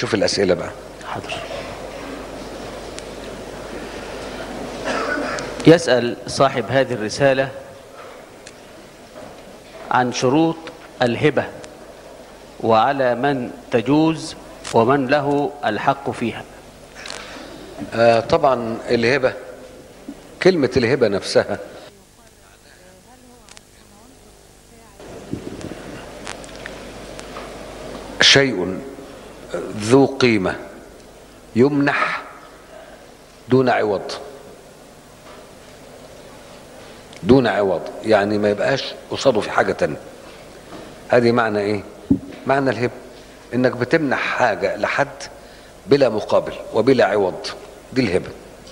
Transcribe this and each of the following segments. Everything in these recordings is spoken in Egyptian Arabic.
شوف الاسئله بقى حاضر يسأل صاحب هذه الرسالة عن شروط الهبة وعلى من تجوز ومن له الحق فيها آه طبعا الهبه كلمه الهبه نفسها شيء ذو قيمه يمنح دون عوض دون عوض يعني ما يبقاش قصاده في حاجه تانية هذه معنى ايه معنى الهبه انك بتمنح حاجه لحد بلا مقابل وبلا عوض دي الهبه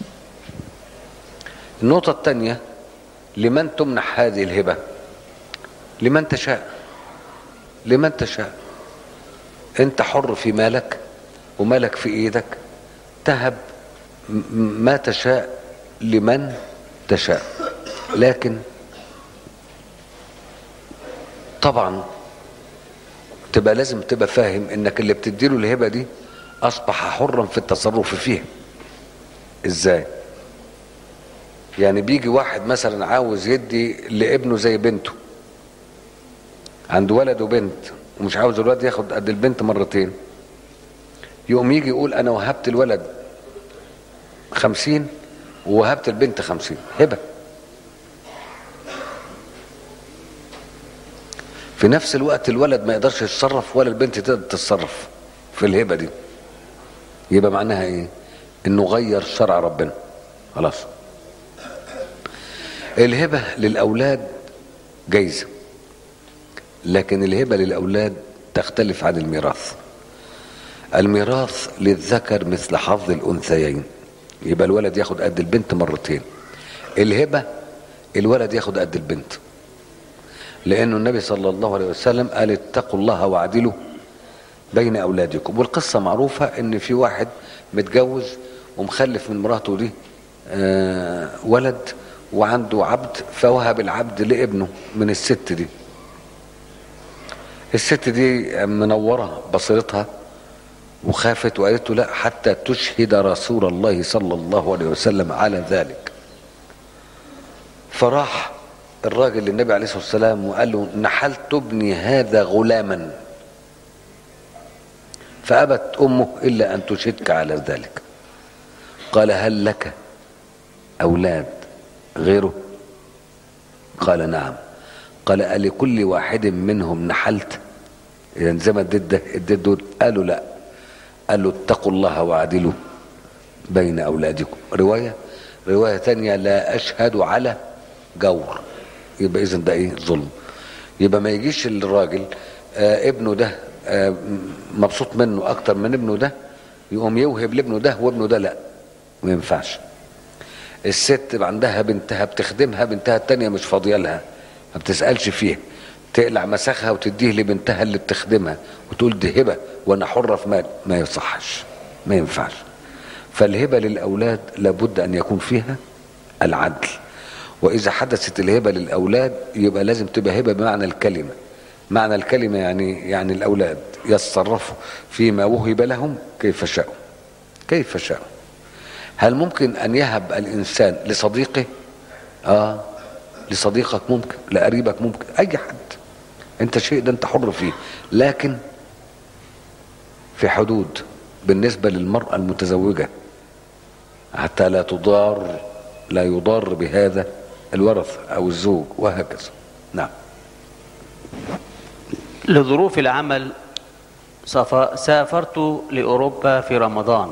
النقطه الثانيه لمن تمنح هذه الهبه لمن تشاء لمن تشاء انت حر في مالك ومالك في ايدك تهب م- ما تشاء لمن تشاء لكن طبعا تبقى لازم تبقى فاهم انك اللي بتديله الهبه دي اصبح حرا في التصرف فيها ازاي يعني بيجي واحد مثلا عاوز يدي لابنه زي بنته عنده ولد وبنت ومش عاوز الولد ياخد قد البنت مرتين يقوم يجي يقول انا وهبت الولد خمسين ووهبت البنت خمسين هبه في نفس الوقت الولد ما يقدرش يتصرف ولا البنت تقدر تتصرف في الهبه دي يبقى معناها ايه انه غير شرع ربنا خلاص الهبه للاولاد جايزه لكن الهبه للاولاد تختلف عن الميراث الميراث للذكر مثل حظ الانثيين يبقى الولد ياخد قد البنت مرتين الهبه الولد ياخد قد البنت لانه النبي صلى الله عليه وسلم قال اتقوا الله واعدلوا بين اولادكم والقصه معروفه ان في واحد متجوز ومخلف من مراته دي آه ولد وعنده عبد فوهب العبد لابنه من الست دي الست دي منوره بصيرتها وخافت وقالت له لا حتى تشهد رسول الله صلى الله عليه وسلم على ذلك فراح الراجل للنبي عليه الصلاه والسلام وقال له نحلت ابني هذا غلاما فابت امه الا ان تشهدك على ذلك قال هل لك اولاد غيره قال نعم قال ألكل واحد منهم نحلت إذا زي ما اديت ده اديت دول قالوا لا قالوا اتقوا الله واعدلوا بين أولادكم رواية رواية تانية لا أشهد على جور يبقى إذن ده إيه ظلم يبقى ما يجيش الراجل آه ابنه ده آه مبسوط منه أكتر من ابنه ده يقوم يوهب لابنه ده وابنه ده لا ما ينفعش الست عندها بنتها بتخدمها بنتها التانية مش فاضية لها ما بتسألش فيها تقلع مساخها وتديه لبنتها اللي بتخدمها وتقول دي هبة وانا حرة في مال ما يصحش ما ينفعش فالهبة للأولاد لابد أن يكون فيها العدل وإذا حدثت الهبة للأولاد يبقى لازم تبقى هبة بمعنى الكلمة معنى الكلمة يعني يعني الأولاد يتصرفوا فيما وهب لهم كيف شاءوا كيف شاءوا هل ممكن أن يهب الإنسان لصديقه آه لصديقك ممكن لقريبك ممكن أي حد أنت شيء ده أنت حر فيه لكن في حدود بالنسبة للمرأة المتزوجة حتى لا تضار لا يضار بهذا الورث أو الزوج وهكذا نعم لظروف العمل سف- سافرت لأوروبا في رمضان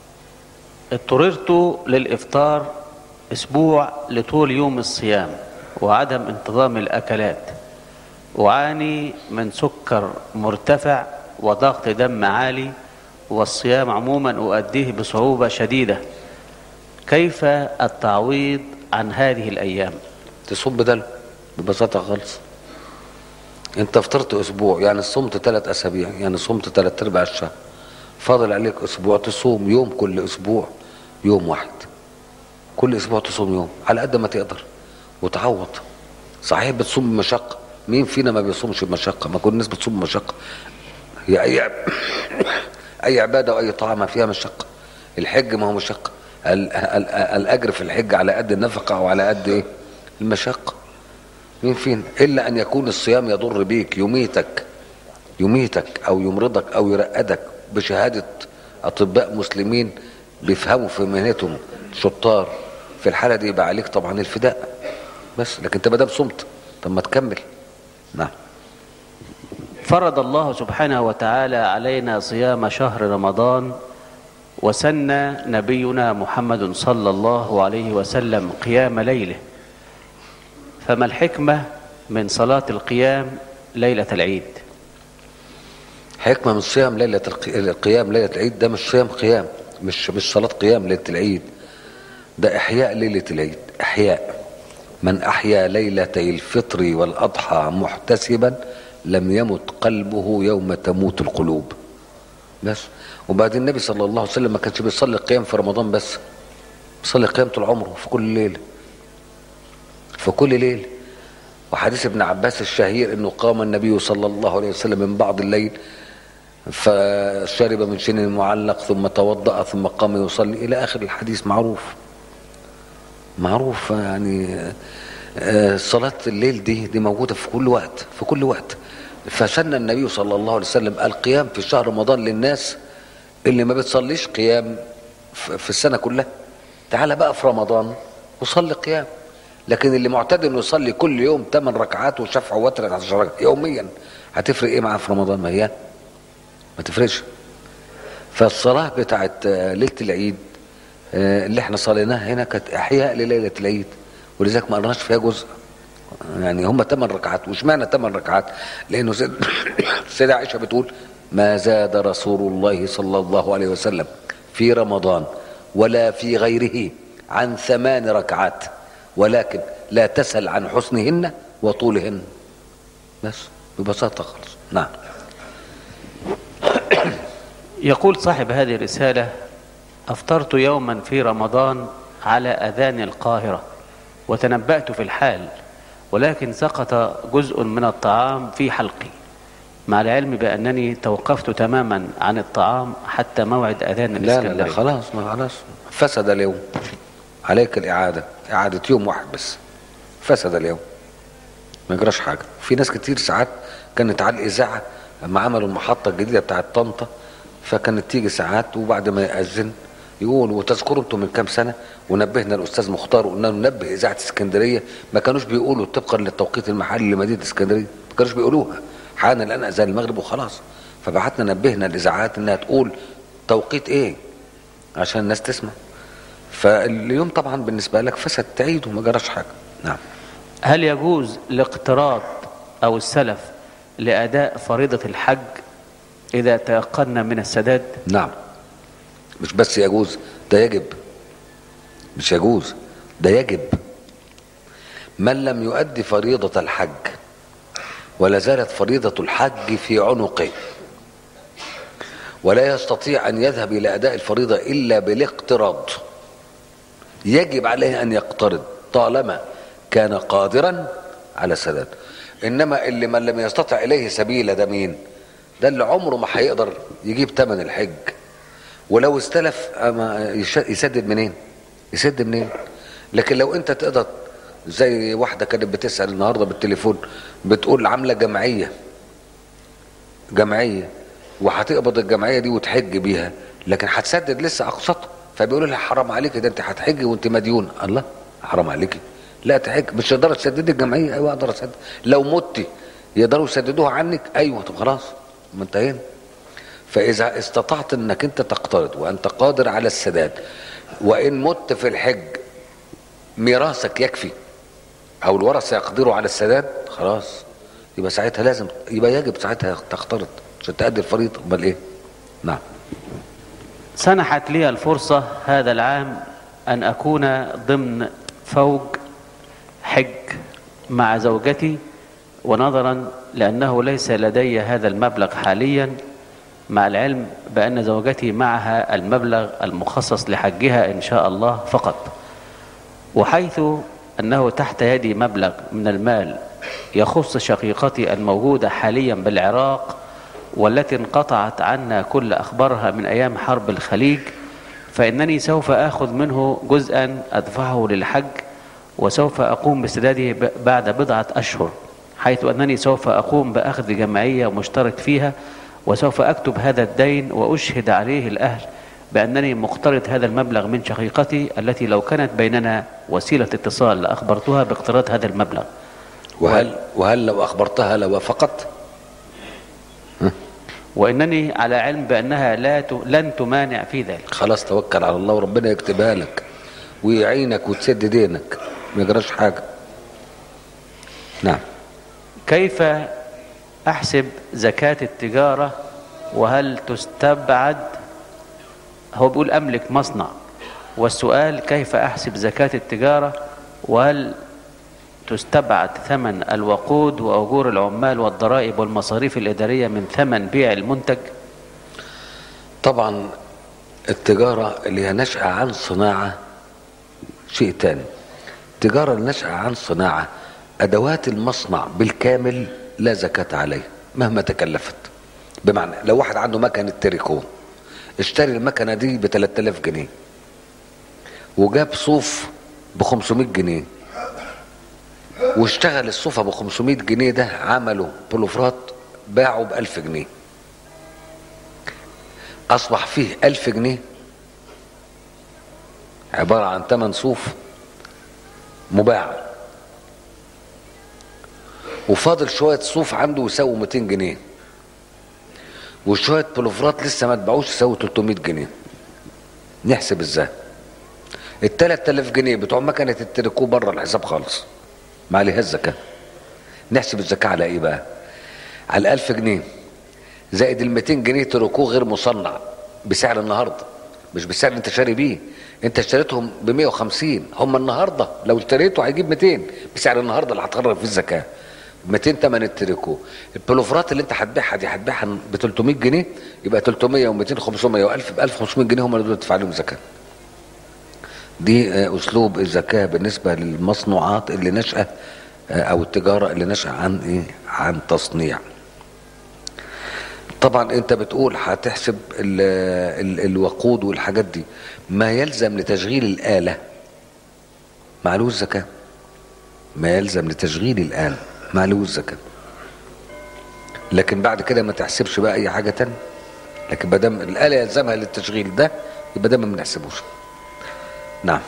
اضطررت للإفطار أسبوع لطول يوم الصيام وعدم انتظام الأكلات أعاني من سكر مرتفع وضغط دم عالي والصيام عموما أؤديه بصعوبة شديدة كيف التعويض عن هذه الأيام تصوم بدل ببساطة خالص انت فطرت اسبوع يعني صمت ثلاث اسابيع يعني صمت ثلاث ارباع الشهر فاضل عليك اسبوع تصوم يوم كل اسبوع يوم واحد كل اسبوع تصوم يوم على قد ما تقدر وتعوض صحيح بتصوم بمشقة مين فينا ما بيصومش بمشقة ما كل الناس بتصوم بمشقة هي ايام اي عباده واي طاعه ما فيها مشقه الحج ما هو مشقه ال- ال- الاجر في الحج على قد النفقه او على قد ايه المشقه مين فين الا ان يكون الصيام يضر بيك يميتك يميتك او يمرضك او يرقدك بشهاده اطباء مسلمين بيفهموا في مهنتهم شطار في الحاله دي يبقى عليك طبعا الفداء بس لكن انت ما دام صمت طب ما تكمل نعم فرض الله سبحانه وتعالى علينا صيام شهر رمضان وسن نبينا محمد صلى الله عليه وسلم قيام ليله فما الحكمة من صلاة القيام ليلة العيد حكمه من صيام ليله الق- القيام ليله العيد ده مش صيام قيام مش مش صلاه قيام ليله العيد ده احياء ليله العيد احياء من احيا ليلتي الفطر والاضحى محتسبا لم يمت قلبه يوم تموت القلوب بس وبعدين النبي صلى الله عليه وسلم ما كانش بيصلي القيام في رمضان بس بيصلي القيام طول عمره في كل ليله في كل ليله وحديث ابن عباس الشهير انه قام النبي صلى الله عليه وسلم من بعض الليل فشرب من شن معلق ثم توضأ ثم قام يصلي الى اخر الحديث معروف معروف يعني آه، صلاة الليل دي دي موجودة في كل وقت في كل وقت فسن النبي صلى الله عليه وسلم القيام في شهر رمضان للناس اللي ما بتصليش قيام في في السنة كلها تعال بقى في رمضان وصلي قيام لكن اللي معتاد انه يصلي كل يوم 8 ركعات وشفع ووتر 11 ركعة يوميا هتفرق ايه معاه في رمضان ما هي ما تفرقش فالصلاة بتاعت آه، ليلة العيد آه، اللي احنا صليناها هنا كانت احياء لليلة العيد ولذلك ما قرناش فيها جزء يعني هم ثمان ركعات واشمعنى ثمان ركعات لانه سيد السيدة عائشة بتقول ما زاد رسول الله صلى الله عليه وسلم في رمضان ولا في غيره عن ثمان ركعات ولكن لا تسل عن حسنهن وطولهن بس ببساطة خالص نعم يقول صاحب هذه الرسالة أفطرت يوما في رمضان على أذان القاهرة وتنبأت في الحال ولكن سقط جزء من الطعام في حلقي مع العلم بأنني توقفت تماما عن الطعام حتى موعد أذان لا لا, لا الإسكندرية خلاص ما خلاص فسد اليوم عليك الإعادة إعادة يوم واحد بس فسد اليوم ما يجراش حاجة في ناس كتير ساعات كانت على الإذاعة لما عملوا المحطة الجديدة بتاعت طنطا فكانت تيجي ساعات وبعد ما يأذن يقول وتذكروا انتم من كام سنة ونبهنا الأستاذ مختار وقلنا له نبه إذاعة اسكندرية ما كانوش بيقولوا طبقا للتوقيت المحلي لمدينة اسكندرية ما كانوش بيقولوها حان الآن أذان المغرب وخلاص فبعتنا نبهنا الإذاعات إنها تقول توقيت إيه عشان الناس تسمع فاليوم طبعا بالنسبة لك فسد تعيد وما جراش حاجة نعم هل يجوز الاقتراض أو السلف لأداء فريضة الحج إذا تيقنا من السداد نعم مش بس يجوز ده يجب مش يجوز ده يجب من لم يؤدي فريضة الحج ولا زالت فريضة الحج في عنقه ولا يستطيع أن يذهب إلى أداء الفريضة إلا بالاقتراض يجب عليه أن يقترض طالما كان قادرا على السداد إنما اللي من لم يستطع إليه سبيلا ده مين ده اللي عمره ما هيقدر يجيب ثمن الحج ولو استلف أما يش- يسدد منين يسد منين لكن لو انت تقدر زي واحده كانت بتسال النهارده بالتليفون بتقول عامله جمعيه جمعيه وهتقبض الجمعيه دي وتحج بيها لكن هتسدد لسه اقساطها فبيقولوا لها حرام عليك ده انت هتحجي وانت مديون الله حرام عليكي لا تحج مش تقدر تسددي الجمعيه ايوه اقدر اسدد لو متي يقدروا يسددوها عنك ايوه طب خلاص ما انتهينا فإذا استطعت أنك أنت تقترض وأنت قادر على السداد وإن مت في الحج ميراثك يكفي أو الورثة يقدروا على السداد خلاص يبقى ساعتها لازم يبقى يجب ساعتها تقترض عشان تأدي الفريضة أمال إيه؟ نعم سنحت لي الفرصة هذا العام أن أكون ضمن فوج حج مع زوجتي ونظرا لأنه ليس لدي هذا المبلغ حاليا مع العلم بأن زوجتي معها المبلغ المخصص لحجها إن شاء الله فقط وحيث أنه تحت يدي مبلغ من المال يخص شقيقتي الموجودة حاليا بالعراق والتي انقطعت عنا كل أخبارها من أيام حرب الخليج فإنني سوف آخذ منه جزءا أدفعه للحج وسوف أقوم بسداده ب- بعد بضعة أشهر حيث أنني سوف أقوم بأخذ جمعية مشترك فيها وسوف أكتب هذا الدين وأشهد عليه الأهل بأنني مقترض هذا المبلغ من شقيقتي التي لو كانت بيننا وسيلة اتصال لأخبرتها باقتراض هذا المبلغ وهل وهل لو اخبرتها لوافقت وإنني على علم بأنها لا ت... لن تمانع في ذلك خلاص توكل على الله وربنا يكتبها لك ويعينك وتسد دينك ما يجراش حاجه نعم كيف أحسب زكاة التجارة وهل تستبعد هو بيقول أملك مصنع والسؤال كيف أحسب زكاة التجارة وهل تستبعد ثمن الوقود وأجور العمال والضرائب والمصاريف الإدارية من ثمن بيع المنتج طبعا التجارة اللي هي نشأة عن صناعة شيء تاني التجارة اللي نشأة عن صناعة أدوات المصنع بالكامل لا زكاة عليه مهما تكلفت بمعنى لو واحد عنده مكنة تريكو اشتري المكنة دي ب 3000 جنيه وجاب صوف ب 500 جنيه واشتغل الصوفة ب 500 جنيه ده عملوا بلوفرات باعوا ب 1000 جنيه اصبح فيه ألف جنيه عبارة عن تمن صوف مباع وفاضل شوية صوف عنده يساوي 200 جنيه وشوية بلوفرات لسه ما اتباعوش يساوي 300 جنيه نحسب ازاي ال 3000 جنيه بتوع مكنة التريكو بره الحساب خالص ما عليهاش زكاة نحسب الزكاة على ايه بقى على 1000 جنيه زائد ال 200 جنيه تركوه غير مصنع بسعر النهارده مش بالسعر اللي انت شاري بيه انت اشتريتهم ب 150 هم النهارده لو اشتريته هيجيب 200 بسعر النهارده اللي هتخرج فيه الزكاه 200 ثمن التريكو البلوفرات اللي انت هتبيعها دي هتبيعها ب 300 جنيه يبقى 300 و200 500 و1000 ب 1500 جنيه هم اللي دول تدفع لهم زكاه دي آه، اسلوب الزكاه بالنسبه للمصنوعات اللي نشأه آه، او التجاره اللي نشأه عن ايه عن تصنيع طبعا انت بتقول هتحسب ال ال الوقود والحاجات دي ما يلزم لتشغيل الآلة معلوش زكاة ما يلزم لتشغيل الآلة معلوش زكاة لكن بعد كده ما تحسبش بقى اي حاجة تانية لكن ما دام الآلة يلزمها للتشغيل ده يبقى ده ما بنحسبوش نعم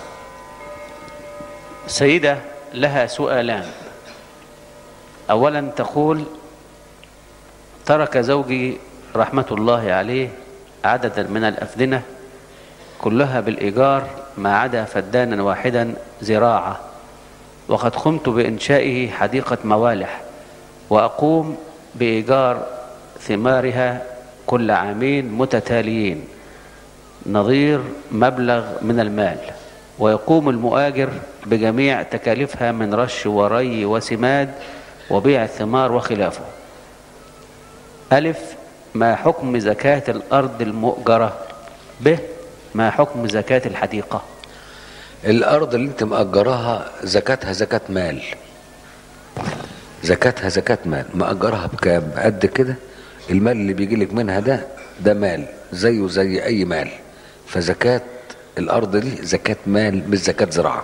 سيدة لها سؤالان أولا تقول ترك زوجي رحمة الله عليه عددا من الأفدنة كلها بالإيجار ما عدا فدانا واحدا زراعة وقد قمت بإنشائه حديقة موالح وأقوم بإيجار ثمارها كل عامين متتاليين نظير مبلغ من المال ويقوم المؤاجر بجميع تكاليفها من رش وري وسماد وبيع الثمار وخلافه ألف ما حكم زكاة الأرض المؤجرة ب ما حكم زكاة الحديقة الأرض اللي انت مأجراها زكاتها زكاة مال زكاتها زكاة مال مأجرها بكام قد كده المال اللي بيجي لك منها ده ده مال زيه زي أي مال فزكاة الأرض دي زكاة مال مش زكاة زراعة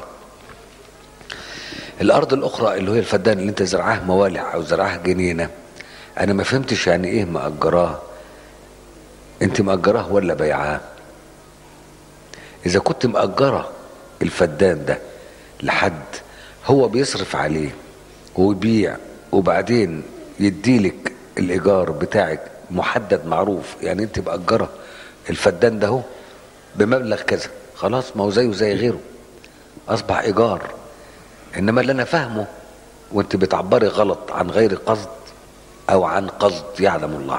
الأرض الأخرى اللي هي الفدان اللي أنت زرعها موالح أو زرعها جنينة أنا ما فهمتش يعني إيه مأجراه أنت مأجراه ولا بيعاه إذا كنت مأجرة الفدان ده لحد هو بيصرف عليه ويبيع وبعدين يديلك الإيجار بتاعك محدد معروف يعني أنت مأجرة الفدان ده هو بمبلغ كذا خلاص ما هو زيه زي غيره أصبح إيجار إنما اللي أنا فاهمه وأنت بتعبري غلط عن غير قصد أو عن قصد يعلم الله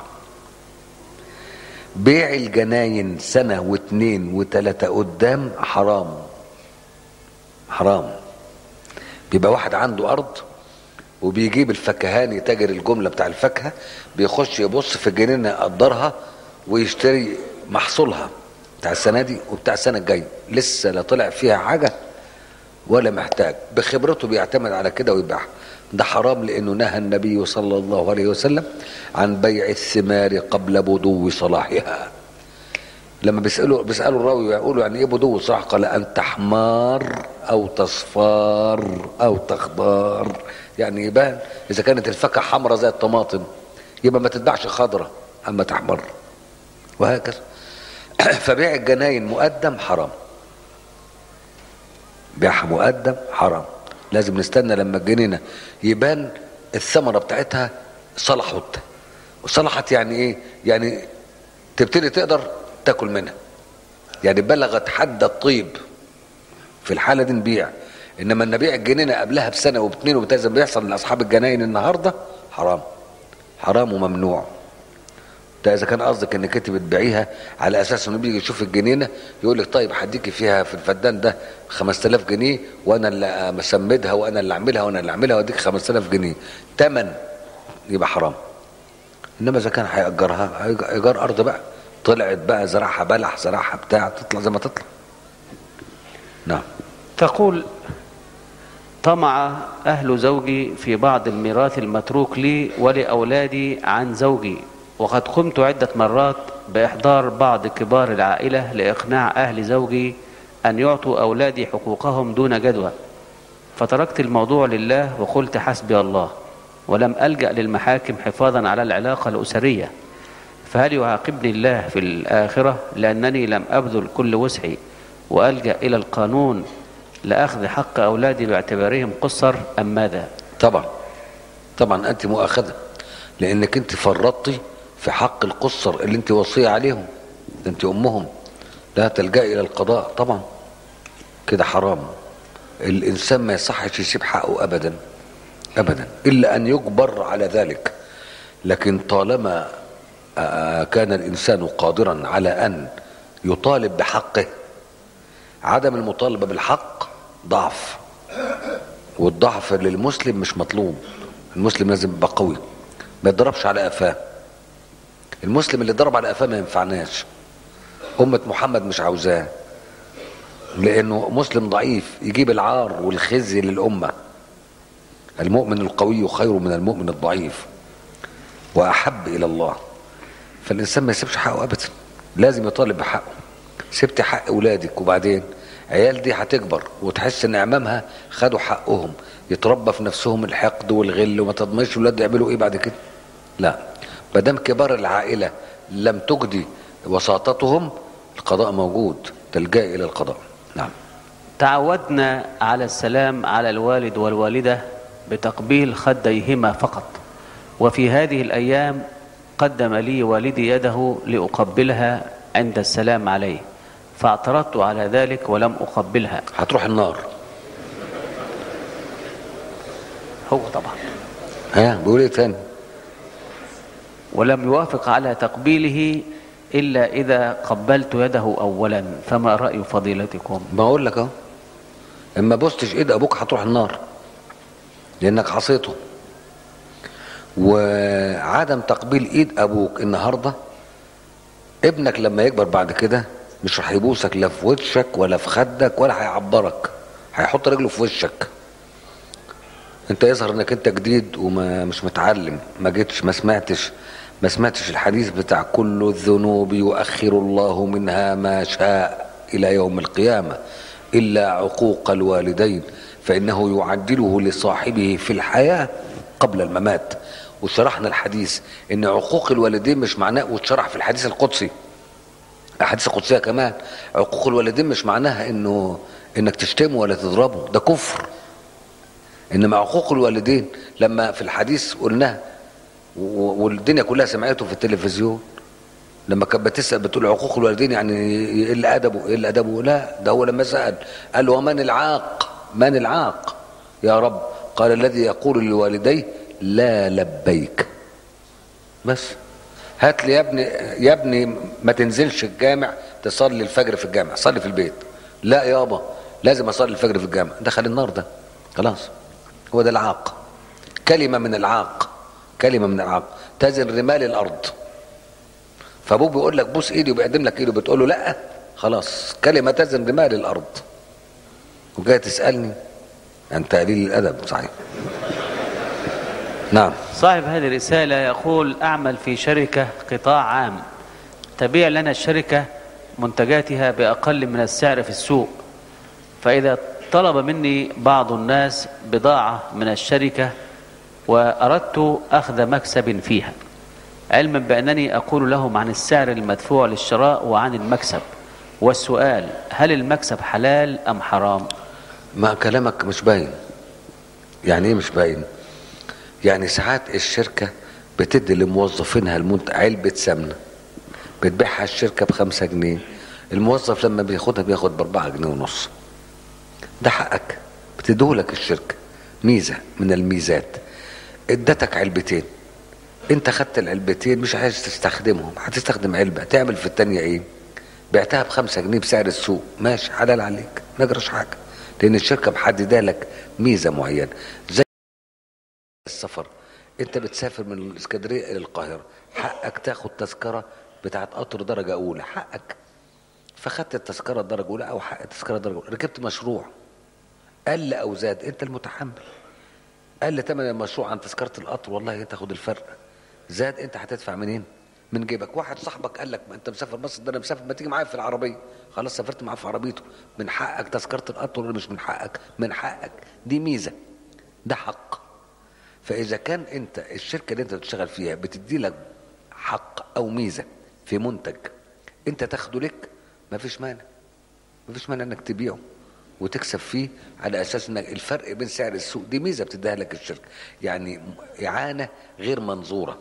بيع الجناين سنة واتنين وتلاتة قدام حرام حرام بيبقى واحد عنده أرض وبيجيب الفكهاني تاجر الجملة بتاع الفاكهة بيخش يبص في الجنينة يقدرها ويشتري محصولها بتاع السنة دي وبتاع السنة الجاية لسه لا طلع فيها حاجة ولا محتاج بخبرته بيعتمد على كده ويبيعها ده حرام لانه نهى النبي صلى الله عليه وسلم عن بيع الثمار قبل بدو صلاحها لما بيسالوا بيسالوا الراوي يقولوا يعني ايه بدو صلاح قال ان تحمار او تصفار او تخضار يعني يبان اذا كانت الفاكهه حمراء زي الطماطم يبقى ما تتباعش خضراء اما تحمر وهكذا فبيع الجناين مقدم حرام بيعها مقدم حرام لازم نستنى لما الجنينه يبان الثمره بتاعتها صلحت وصلحت يعني ايه يعني تبتدي تقدر تاكل منها يعني بلغت حد الطيب في الحاله دي نبيع انما ان نبيع الجنينه قبلها بسنه وباتنين وبتلاته زي ما بيحصل لاصحاب الجناين النهارده حرام حرام وممنوع ده اذا كان قصدك انك انت بتبيعيها على اساس انه بيجي يشوف الجنينه يقول لك طيب هديكي فيها في الفدان ده 5000 جنيه وانا اللي مسمدها وانا اللي اعملها وانا اللي اعملها واديك 5000 جنيه تمن يبقى حرام انما اذا كان هيأجرها ايجار ارض بقى طلعت بقى زرعها بلح زرعها بتاع تطلع زي ما تطلع نعم تقول طمع أهل زوجي في بعض الميراث المتروك لي ولأولادي عن زوجي وقد قمت عدة مرات بإحضار بعض كبار العائلة لإقناع أهل زوجي أن يعطوا أولادي حقوقهم دون جدوى فتركت الموضوع لله وقلت حسبي الله ولم ألجأ للمحاكم حفاظا على العلاقة الأسرية فهل يعاقبني الله في الآخرة لأنني لم أبذل كل وسعي وألجأ إلى القانون لأخذ حق أولادي باعتبارهم قصر أم ماذا طبعا طبعا انت مؤاخذه لانك انت فرطتي في حق القصر اللي انت وصيه عليهم ده انت امهم لا تلجأ الى القضاء طبعا كده حرام الانسان ما يصحش يسيب حقه ابدا ابدا الا ان يجبر على ذلك لكن طالما آه، كان الانسان قادرا على ان يطالب بحقه عدم المطالبه بالحق ضعف والضعف للمسلم مش مطلوب المسلم لازم يبقى قوي ما يضربش على قفاه المسلم اللي ضرب على قفاه ما ينفعناش أمة محمد مش عاوزاه لأنه مسلم ضعيف يجيب العار والخزي للأمة المؤمن القوي خير من المؤمن الضعيف وأحب إلى الله فالإنسان ما يسيبش حقه أبدا لازم يطالب بحقه سبت حق أولادك وبعدين عيال دي هتكبر وتحس ان اعمامها خدوا حقهم يتربى في نفسهم الحقد والغل وما تضمنش ولاد يعملوا ايه بعد كده لا ما دام كبار العائله لم تجدي وساطتهم القضاء موجود تلجا الى القضاء نعم تعودنا على السلام على الوالد والوالدة بتقبيل خديهما فقط وفي هذه الأيام قدم لي والدي يده لأقبلها عند السلام عليه فاعترضت على ذلك ولم أقبلها هتروح النار هو طبعا ها بيقول ايه تاني ولم يوافق على تقبيله إلا إذا قبلت يده أولا فما رأي فضيلتكم ما اقول لك اهو اما بوستش ايد ابوك هتروح النار لانك عصيته وعدم تقبيل ايد ابوك النهارده ابنك لما يكبر بعد كده مش راح يبوسك لا في وشك ولا في خدك ولا هيعبرك هيحط رجله في وشك انت يظهر انك انت جديد وما مش متعلم ما جيتش ما سمعتش ما سمعتش الحديث بتاع كل الذنوب يؤخر الله منها ما شاء الى يوم القيامه الا عقوق الوالدين فانه يعدله لصاحبه في الحياه قبل الممات وشرحنا الحديث ان عقوق الوالدين مش معناه واتشرح في الحديث القدسي احاديث القدسيه كمان عقوق الوالدين مش معناها انه انك تشتمه ولا تضربه ده كفر انما عقوق الوالدين لما في الحديث قلناه و- والدنيا كلها سمعته في التلفزيون لما كانت بتسال بتقول عقوق الوالدين يعني ايه اللي ادبه ايه اللي ادبه لا ده هو لما سال قال له ومن العاق من العاق يا رب قال الذي يقول لوالديه لا لبيك بس هات لي يا ابني يا ابني ما تنزلش الجامع تصلي الفجر في الجامع صلي في البيت لا يابا لازم اصلي الفجر في الجامع دخل النار ده خلاص هو ده العاق كلمة من العاق كلمة من العاق تزن رمال الأرض فأبوك بيقول لك بوس إيدي وبيقدم لك إيده بتقول له لأ خلاص كلمة تزن رمال الأرض وجاي تسألني أنت قليل الأدب صحيح نعم صاحب هذه الرسالة يقول أعمل في شركة قطاع عام تبيع لنا الشركة منتجاتها بأقل من السعر في السوق فإذا طلب مني بعض الناس بضاعة من الشركة وأردت أخذ مكسب فيها علما بأنني أقول لهم عن السعر المدفوع للشراء وعن المكسب والسؤال هل المكسب حلال أم حرام ما كلامك مش باين يعني ايه مش باين يعني ساعات الشركة بتدي لموظفينها المنت... علبة سمنة بتبيعها الشركة بخمسة جنيه الموظف لما بياخدها بياخد باربعة جنيه ونص ده حقك بتديهولك الشركة ميزة من الميزات ادتك علبتين انت خدت العلبتين مش عايز تستخدمهم هتستخدم علبة تعمل في التانية ايه بعتها بخمسة جنيه بسعر السوق ماشي حلال عليك نجرش حاجة لان الشركة محددة لك ميزة معينة زي السفر انت بتسافر من الاسكندرية الى القاهرة حقك تاخد تذكرة بتاعت قطر درجة اولى حقك فخدت التذكرة درجة اولى او حق التذكرة درجة اولى ركبت مشروع قل او زاد انت المتحمل قل ثمن المشروع عن تذكرة القطر والله تاخد الفرق زاد انت هتدفع منين من جيبك واحد صاحبك قال لك ما انت مسافر مصر ده انا مسافر ما تيجي معايا في العربيه خلاص سافرت معاه في عربيته من حقك تذكره القطر ولا مش من حقك من حقك دي ميزه ده حق فاذا كان انت الشركه اللي انت بتشتغل فيها بتدي لك حق او ميزه في منتج انت تاخده لك ما فيش مانع ما فيش مانع انك تبيعه وتكسب فيه على اساس انك الفرق بين سعر السوق دي ميزه بتديها لك الشركه يعني اعانه غير منظوره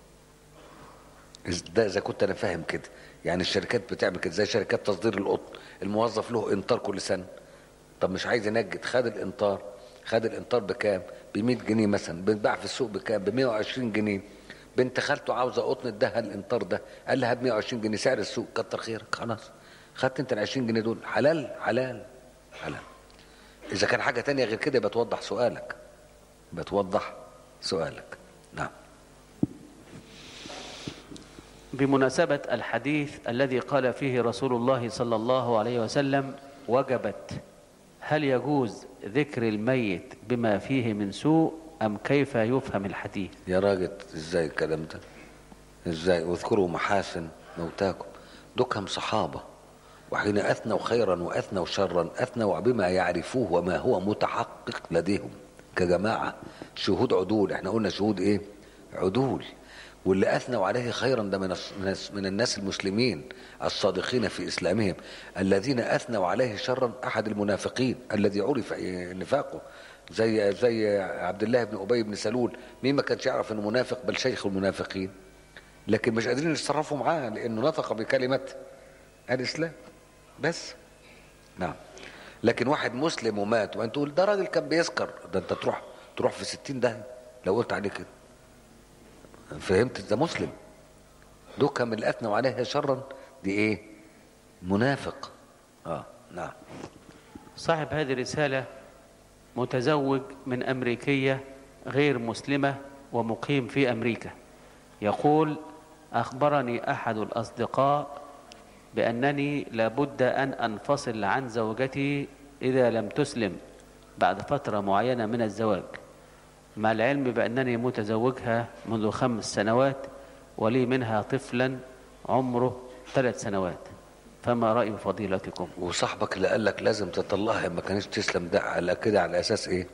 ده اذا كنت انا فاهم كده يعني الشركات بتعمل كده زي شركات تصدير القطن الموظف له انطار كل سنه طب مش عايز ينجد خد الانطار خد الانطار بكام ب 100 جنيه مثلا بيتباع في السوق بكام ب 120 جنيه بنت خالته عاوزه قطن اداها الانطار ده قال لها ب 120 جنيه سعر السوق كتر خيرك خلاص خدت انت ال 20 جنيه دول حلال حلال حلال اذا كان حاجه تانية غير كده يبقى توضح سؤالك يبقى توضح سؤالك نعم بمناسبة الحديث الذي قال فيه رسول الله صلى الله عليه وسلم وجبت هل يجوز ذكر الميت بما فيه من سوء أم كيف يفهم الحديث يا راجل ازاي الكلام ده ازاي واذكروا محاسن موتاكم دكهم صحابة وحين أثنوا خيرا وأثنوا شرا أثنوا بما يعرفوه وما هو متحقق لديهم كجماعة شهود عدول احنا قلنا شهود ايه عدول واللي أثنوا عليه خيرا ده من الناس, من الناس المسلمين الصادقين في إسلامهم الذين أثنوا عليه شرا أحد المنافقين الذي عرف نفاقه زي زي عبد الله بن أبي بن سلول مين ما كانش يعرف انه منافق بل شيخ المنافقين لكن مش قادرين يتصرفوا معاه لانه نطق بكلمه الاسلام بس نعم لكن واحد مسلم ومات وانت تقول ده راجل كان بيسكر ده انت تروح تروح في ستين ده لو قلت عليه كده فهمت ده مسلم دوكا من اللي اثنوا عليها شرا دي ايه منافق اه نعم صاحب هذه الرسالة متزوج من أمريكية غير مسلمة ومقيم في أمريكا يقول أخبرني أحد الأصدقاء بأنني لابد أن أنفصل عن زوجتي إذا لم تسلم بعد فترة معينة من الزواج مع العلم بأنني متزوجها منذ خمس سنوات ولي منها طفلا عمره ثلاث سنوات فما رأي فضيلتكم وصاحبك اللي قال لك لازم تطلقها ما كانش تسلم ده على كده على اساس ايه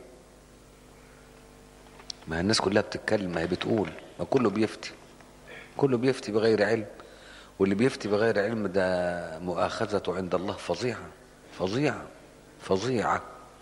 ما الناس كلها بتتكلم ما هي بتقول ما كله بيفتي كله بيفتي بغير علم واللي بيفتي بغير علم ده مؤاخذته عند الله فظيعة فظيعة فظيعة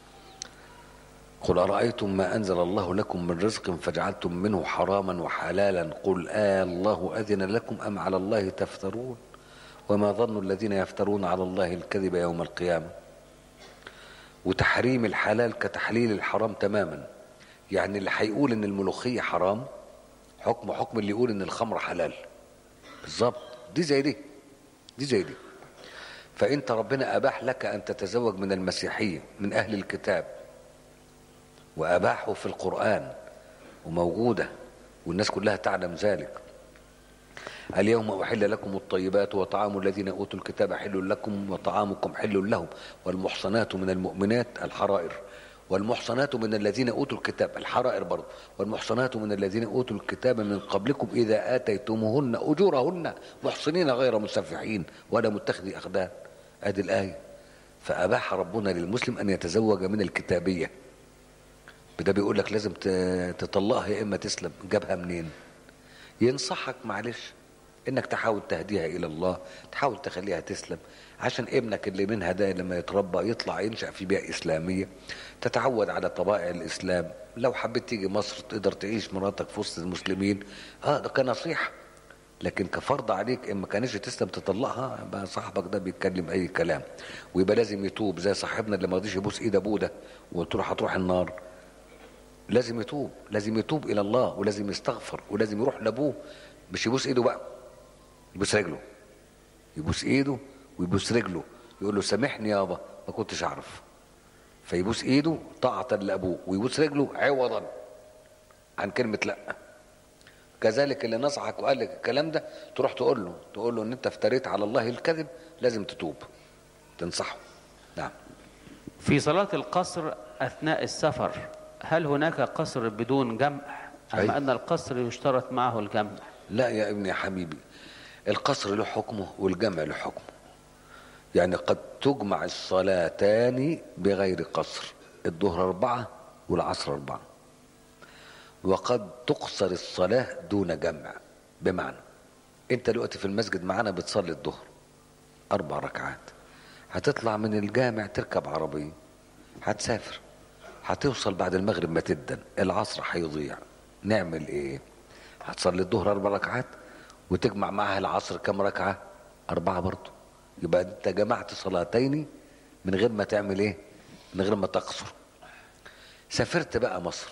قل أرأيتم ما أنزل الله لكم من رزق فجعلتم منه حراما وحلالا قل آه الله أذن لكم أم على الله تفترون وما ظن الذين يفترون على الله الكذب يوم القيامة وتحريم الحلال كتحليل الحرام تماما يعني اللي هيقول ان الملوخية حرام حكم حكم اللي يقول ان الخمر حلال بالظبط دي زي دي دي زي دي فانت ربنا اباح لك ان تتزوج من المسيحية من اهل الكتاب واباحه في القرآن وموجودة والناس كلها تعلم ذلك اليوم أحل لكم الطيبات وطعام الذين أوتوا الكتاب حل لكم وطعامكم حل لهم والمحصنات من المؤمنات الحرائر والمحصنات من الذين اوتوا الكتاب الحرائر برضه والمحصنات من الذين اوتوا الكتاب من قبلكم اذا اتيتموهن اجورهن محصنين غير مسفحين ولا متخذي اخدان ادي الايه فاباح ربنا للمسلم ان يتزوج من الكتابيه ده بيقول لك لازم ت- تطلقها يا اما تسلم جابها منين ينصحك معلش انك تحاول تهديها الى الله تحاول تخليها تسلم عشان ابنك اللي منها ده لما يتربى يطلع ينشا في بيئه اسلاميه تتعود على طبائع الاسلام لو حبيت تيجي مصر تقدر تعيش مراتك في وسط المسلمين اه ده كنصيحه لكن كفرض عليك ان ما كانش تسلم تطلقها بقى صاحبك ده بيتكلم اي كلام ويبقى لازم يتوب زي صاحبنا اللي ما رضيش يبوس ايد ابوه ده وتروح هتروح النار لازم يتوب لازم يتوب الى الله ولازم يستغفر ولازم يروح لابوه مش يبوس ايده بقى يبوس رجله يبوس ايده ويبوس رجله يقول له سامحني يابا ما كنتش اعرف فيبوس ايده طاعة لابوه ويبوس رجله عوضا عن كلمة لا كذلك اللي نصحك وقال لك الكلام ده تروح تقول له تقول له ان انت افتريت على الله الكذب لازم تتوب تنصحه نعم في صلاة القصر أثناء السفر هل هناك قصر بدون جمع أم أي. أن القصر يشترط معه الجمع لا يا ابني يا حبيبي القصر له حكمه والجمع له حكمه يعني قد تجمع الصلاتان بغير قصر الظهر أربعة والعصر أربعة وقد تقصر الصلاة دون جمع بمعنى انت دلوقتي في المسجد معانا بتصلي الظهر أربع ركعات هتطلع من الجامع تركب عربية هتسافر هتوصل بعد المغرب ما تدن العصر هيضيع نعمل ايه هتصلي الظهر اربع ركعات وتجمع معها العصر كم ركعه اربعه برضه يبقى انت جمعت صلاتين من غير ما تعمل ايه من غير ما تقصر سافرت بقى مصر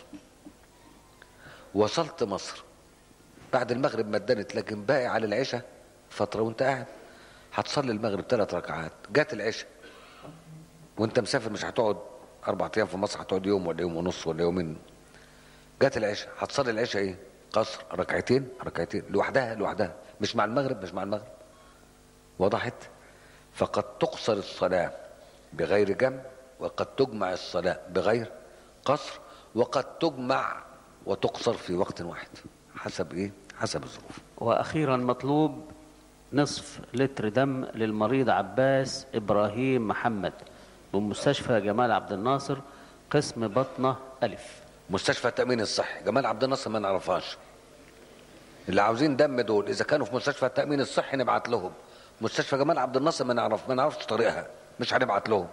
وصلت مصر بعد المغرب ما ادنت لكن باقي على العشاء فتره وانت قاعد هتصلي المغرب ثلاث ركعات جات العشاء وانت مسافر مش هتقعد اربع ايام في مصر هتقعد يوم ولا يوم ونص ولا يومين جات العشاء هتصلي العشاء ايه قصر ركعتين ركعتين لوحدها لوحدها مش مع المغرب مش مع المغرب وضحت فقد تقصر الصلاة بغير جمع وقد تجمع الصلاة بغير قصر وقد تجمع وتقصر في وقت واحد حسب ايه حسب الظروف وأخيرا مطلوب نصف لتر دم للمريض عباس إبراهيم محمد بمستشفى جمال عبد الناصر قسم بطنة ألف مستشفى التأمين الصحي جمال عبد الناصر ما نعرفهاش اللي عاوزين دم دول اذا كانوا في مستشفى التأمين الصحي نبعت لهم مستشفى جمال عبد الناصر ما نعرف ما نعرفش طريقها مش هنبعت لهم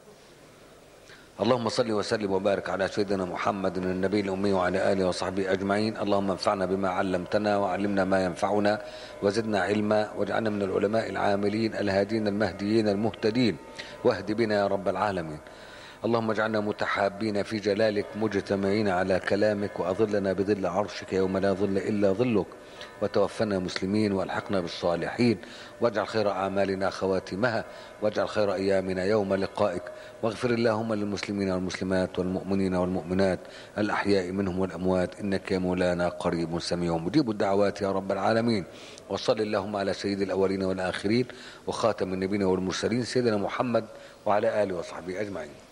اللهم صل وسلم وبارك على سيدنا محمد النبي الأمي وعلى آله وصحبه أجمعين اللهم انفعنا بما علمتنا وعلمنا ما ينفعنا وزدنا علما واجعلنا من العلماء العاملين الهادين المهديين المهتدين واهد بنا يا رب العالمين اللهم اجعلنا متحابين في جلالك مجتمعين على كلامك وأظلنا بظل عرشك يوم لا ظل إلا ظلك وتوفنا مسلمين والحقنا بالصالحين واجعل خير أعمالنا خواتمها واجعل خير أيامنا يوم لقائك واغفر اللهم للمسلمين والمسلمات والمؤمنين والمؤمنات الأحياء منهم والأموات إنك يا مولانا قريب سميع مجيب الدعوات يا رب العالمين وصل اللهم على سيد الأولين والآخرين وخاتم النبيين والمرسلين سيدنا محمد وعلى آله وصحبه أجمعين